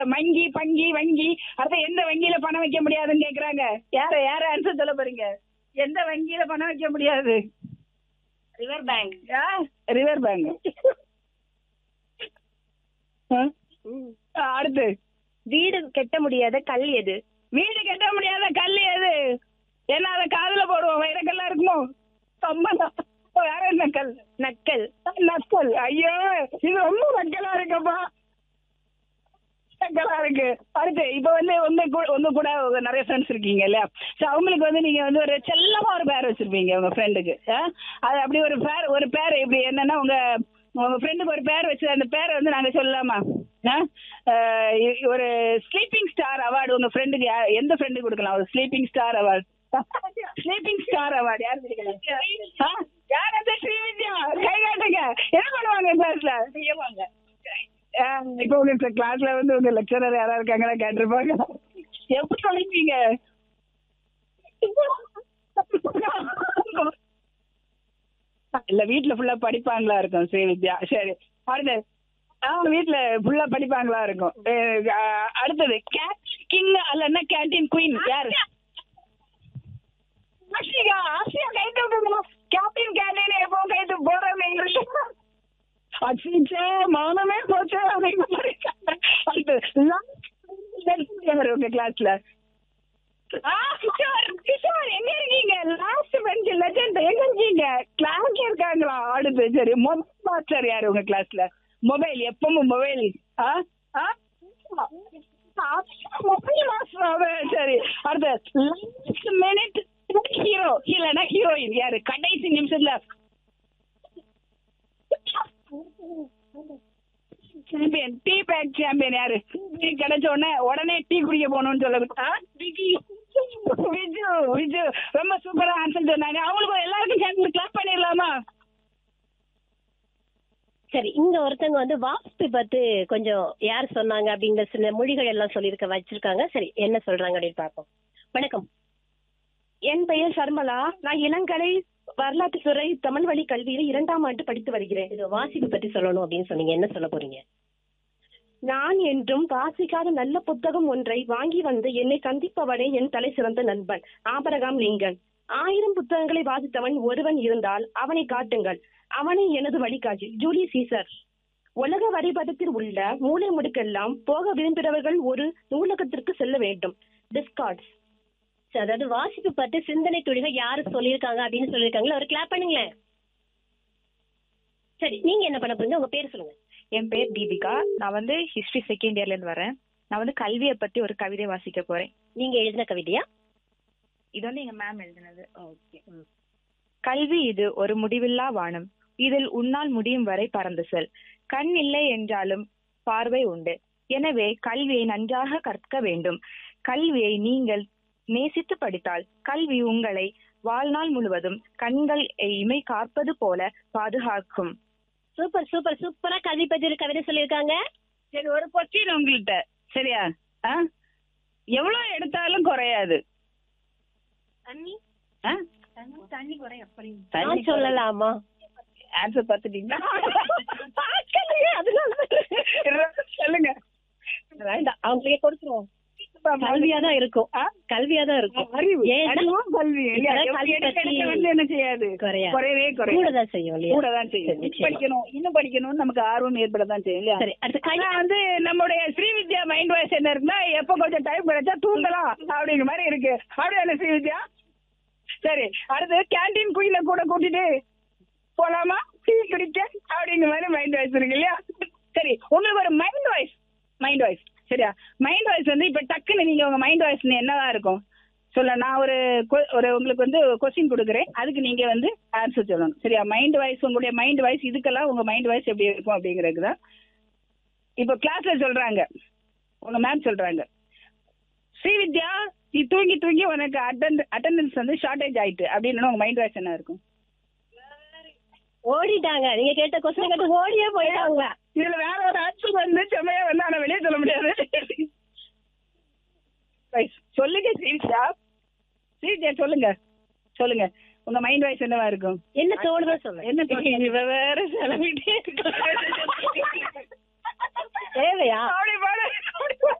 மங்கி பங்கி வங்கி அடுத்த எந்த வங்கியில பணம் வைக்க முடியாதுன்னு கேக்குறாங்க யார யார ஆன்சர் சொல்ல போறீங்க எந்த வங்கியில பணம் வைக்க முடியாது ரிவர் பேங்க் ரிவர் பேங்க் அடுத்து வீடு கட்ட முடியாத கல் எது வீடு கட்ட முடியாத கல் எது என்ன அதை காதுல போடுவோம் வைரக்கல்லா இருக்குமோ சம்மந்தம் வேற என்ன கல் நக்கல் நக்கல் ஐயோ இது ரொம்ப நக்கலா இருக்குப்பா நக்கலா இருக்கு அடுத்து இப்ப வந்து உங்க கூட உங்க கூட நிறைய ஃப்ரெண்ட்ஸ் இருக்கீங்க இல்லையா சோ அவங்களுக்கு வந்து நீங்க வந்து ஒரு செல்லமா ஒரு பேர் வச்சிருப்பீங்க உங்க ஃப்ரெண்டுக்கு அது அப்படி ஒரு பேர் ஒரு பேர் இப்படி என்னன்னா உங்க உங்க ஃப்ரெண்டுக்கு ஒரு பேர் வச்சு அந்த பேரை வந்து நாங்க சொல்லலாமா ஆ? அஹ் இ- ஒரு ஸ்லீப்பிங் ஸ்டார் அவார்டு உங்க ஃப்ரெண்டுக்கு எந்த ஃப்ரெண்டுக்கு கொடுக்கலாம் ஒரு sleeping star award sleeping star award யார் கொடுக்கலாம் ஆ? யார் அந்த ஸ்ரீவித்யா கை காட்டுங்க என்ன பண்ணுவாங்க கிளாஸ்ல செய்யவாங்க இப்போ உங்க கிளாஸ்ல வந்து உங்க லெக்சரர் யாரா இருக்காங்களா கேட்டிருப்பாங்க எப்படி சொல்லிப்பீங்க இல்ல வீட்ல ஃபுல்லா படிப்பாங்களா இருக்கும் ஸ்ரீவித்யா சரி அடுத்து அவங்க வீட்ல ஃபுல்லா படிப்பாங்களா இருக்கும் அஹ் அஹ் அடுத்தது கிங் அல்லன்னா கேண்டீன் குயின் யாரு ஆசியா ஆசியா கை தூக்குங்களா கேப்டன் கேண்டீன் எப்போ கை தூக்கு போறேன் இங்கிலீஷ் அச்சிச்சே மானமே போச்சு அப்படிங்கிற மாதிரி அடுத்து யாரு உங்க கிளாஸ்ல ஆ, கிஷோர் கிஷோர் எங்க இருக்கீங்க லாஸ்ட் பெஞ்ச் லெஜண்ட் எங்க இருக்கீங்க கிளாஸ்ல இருக்காங்களா அடுத்து சரி மொபைல் மாஸ்டர் யாரு உங்க கிளாஸ்ல மொபைல் எப்பவும் மொபைல் ஆ ஆ மொபைல் மாஸ்டர் அவன் சரி அடுத்து லாஸ்ட் மினிட் ஹீரோ இல்லைன்னா ஹீரோயின் யாரு கடைசி நிமிஷத்துல சாம்பியன் டீ பேக் சாம்பியன் யாரு டீ கிடைச்ச உடனே உடனே டீ குடிக்க போகணும்னு சொல்லுது ஆ? விஜி விஜு விஜு ரொம்ப சூப்பரா ஆன்சர் சொன்னாங்க அவங்களுக்கு எல்லாருக்கும் சேர்ந்து கிளாப் பண்ணிடலாமா சரி இங்க ஒருத்தவங்க வந்து வாஸ்து பத்தி கொஞ்சம் யார் சொன்னாங்க அப்படிங்கிற சில மொழிகள் எல்லாம் சொல்லியிருக்க வச்சிருக்காங்க சரி என்ன சொல்றாங்க அப்படின்னு பார்ப்போம் வணக்கம் என் பெயர் சர்மலா நான் இளங்கலை வரலாற்று துறை தமிழ் வழி கல்வியில் இரண்டாம் ஆண்டு படித்து வருகிறேன் இது வாசிப்பு பத்தி சொல்லணும் அப்படின்னு சொன்னீங்க என்ன சொல்ல போறீங்க நான் என்றும் வாசிக்காத நல்ல புத்தகம் ஒன்றை வாங்கி வந்து என்னை சந்திப்பவனே என் தலை சிறந்த நண்பன் ஆபரகாம் லிங்கன் ஆயிரம் புத்தகங்களை வாசித்தவன் ஒருவன் இருந்தால் அவனை காட்டுங்கள் அவனே எனது வழிகாட்டி ஜூலி சீசர் உலக வரைபடத்தில் உள்ள மூலை முடுக்கெல்லாம் போக விரும்புகிறவர்கள் ஒரு நூலகத்திற்கு செல்ல வேண்டும் டிஸ்கார்ட்ஸ் சரி, அதாவது வாசிப்பு பத்தி சிந்தனை துளிகள் யாரு சொல்லியிருக்காங்க அப்படின்னு சொல்லியிருக்காங்களோ ஒரு கிளாப் பண்ணுங்களேன் சரி நீங்க என்ன பண்ண போறீங்க உங்க பேர் சொல்லுங்க என் பேர் தீபிகா நான் வந்து ஹிஸ்டரி செகண்ட் இயர்ல இருந்து வரேன் நான் வந்து கல்வியை பத்தி ஒரு கவிதை வாசிக்க போறேன் நீங்க எழுதின கவிதையா இது வந்து எங்க மேம் எழுதினது கல்வி இது ஒரு முடிவில்லா வானம் இதில் உன்னால் முடியும் வரை பறந்து செல் கண் இல்லை என்றாலும் பார்வை உண்டு எனவே கல்வியை நன்றாக கற்க வேண்டும் கல்வியை நீங்கள் நேசித்து படித்தால் கல்வி உங்களை வாழ்நாள் முழுவதும் கண்கள் இமை காப்பது போல பாதுகாக்கும் சூப்பர் சூப்பர் சூப்பரா கல்வி பத்தி ஒரு கவிதை சொல்லியிருக்காங்க சரி ஒரு கொஸ்டின் உங்கள்கிட்ட சரியா ஆ? எவ்வளவு எடுத்தாலும் குறையாது தண்ணி ஆ? தண்ணி குறைய அப்படி நான் சொல்லலாமா ஆன்சர் பார்த்துட்டீங்களா பார்க்கலையே, அதனால சொல்லுங்க வேண்டாம் அவங்களுக்கே கொடுத்துருவோம் கல்வியா தான் இருக்கும் ஆ? கல்வியா தான் இருக்கும் அறிவு ஏன் அறிவும் கல்வி இல்லையா? இப்பதான் கல்வி எடுக்க பத்தி எடுக்க வந்து என்ன செய்யாது குறையாது. குறையவே கூட குறையாது தான் செய்யும் இல்லையா கூட தான் செய்யும் சரி, நிச்சயமா. படிக்கணும் இன்னும் படிக்கணும்னு நமக்கு ஆர்வம் ஏற்பட தான் செய்யும் இல்லையா சரி அடுத்து கை ஆனா வந்து நம்முடைய ஸ்ரீவித்யா மைண்ட் வாய்ஸ் என்ன இருக்குன்னா எப்ப கொஞ்சம் டைம் கிடைச்சா தூங்கலாம் அப்படிங்கிற மாதிரி இருக்கு அப்படியான ஸ்ரீவித்யா சரி அடுத்து கேண்டீன் குயில கூட கூட்டிட்டு போலாமா டீ குடிக்க அப்படிங்கிற மாதிரி மைண்ட் வாய்ஸ் இருக்கு இல்லையா சரி உங்களுக்கு ஒரு மைண்ட் வாய்ஸ் மைண்ட் வாய்ஸ் சரியா மைண்ட் வாய்ஸ் வந்து இப்ப டக்குன்னு நீங்க உங்க மைண்ட் வாய்ஸ் என்னவா இருக்கும் சொல்ல நான் ஒரு கொ- ஒரு உங்களுக்கு வந்து கொஸ்டின் கொடுக்குறேன் அதுக்கு நீங்க வந்து ஆன்சர் சொல்லணும் சரியா மைண்ட் வாய்ஸ் உங்களுடைய மைண்ட் வாய்ஸ் இதுக்கெல்லாம் உங்க மைண்ட் வாய்ஸ் எப்படி இருக்கும் அப்படிங்கிறது தான் இப்போ கிளாஸ்ல சொல்றாங்க உங்க மேம் சொல்றாங்க ஸ்ரீவித்யா நீ தூங்கி தூங்கி உனக்கு அட்டெண்ட் அட்டெண்டன்ஸ் வந்து ஷார்டேஜ் ஆயிட்டு அப்படின்னு உங்க மைண்ட் வாய்ஸ் என்ன இருக்கும் ஓடிட்டாங்க நீங்க கேட்ட கொஸ்டின் கேட்டு ஓடியே போயிட்டாங்க இதுல வேற ஒரு ஆன்சர் வந்து செம்மையா வந்து ஆனா வெளியே சொல்ல முடியாது Guys, சொல்லுங்க ஸ்ரீவித்யா ஸ்ரீவித்யா சொல்லுங்க சொல்லுங்க உங்க மைண்ட் வாய்ஸ் என்னவா இருக்கும் என்ன தோணுதோ சொல்லுங்க என்ன தோணுது? இவ வேற செலவிட்டே இருக்கா. தேவையா அப்படி பாடு அப்படி பாடு.